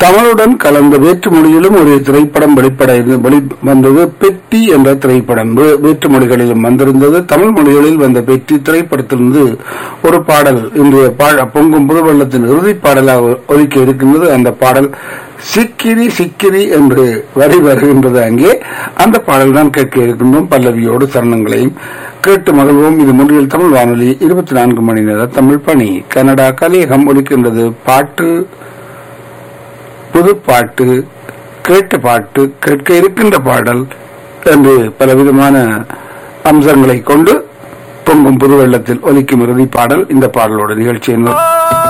தமிழுடன் கலந்த வேற்று மொழியிலும் ஒரு திரைப்படம் வெளிப்பட வெளி வந்தது பெட்டி என்ற திரைப்படம் வே- வேற்று மொழிகளிலும் வந்திருந்தது தமிழ் மொழிகளில் வந்த பெட்டி திரைப்படத்திலிருந்து ஒரு பாடல் இன்றைய பா- பொங்கும் புதுவெள்ளத்தின் இறுதி பாடலாக ஒலிக்க இருக்கின்றது அந்த பாடல் சிக்கிரி சிக்கிரி என்று வரி வருகின்றது அங்கே அந்த பாடல் தான் கேட்க இருக்கின்றோம் பல்லவியோடு சரணங்களையும் கேட்டு மகிழ்வோம் இது மொழியில் தமிழ் வானொலி இருபத்தி நான்கு மணி நேர தமிழ் பணி கனடா கலியகம் ஒலிக்கின்றது பாட்டு புது பாட்டு கேட்ட பாட்டு கேட்க இருக்கின்ற பாடல் என்று பலவிதமான அம்சங்களை கொண்டு பொங்கும் புது வெள்ளத்தில் ஒலிக்கும் இறுதி பாடல் இந்த பாடலோட நிகழ்ச்சி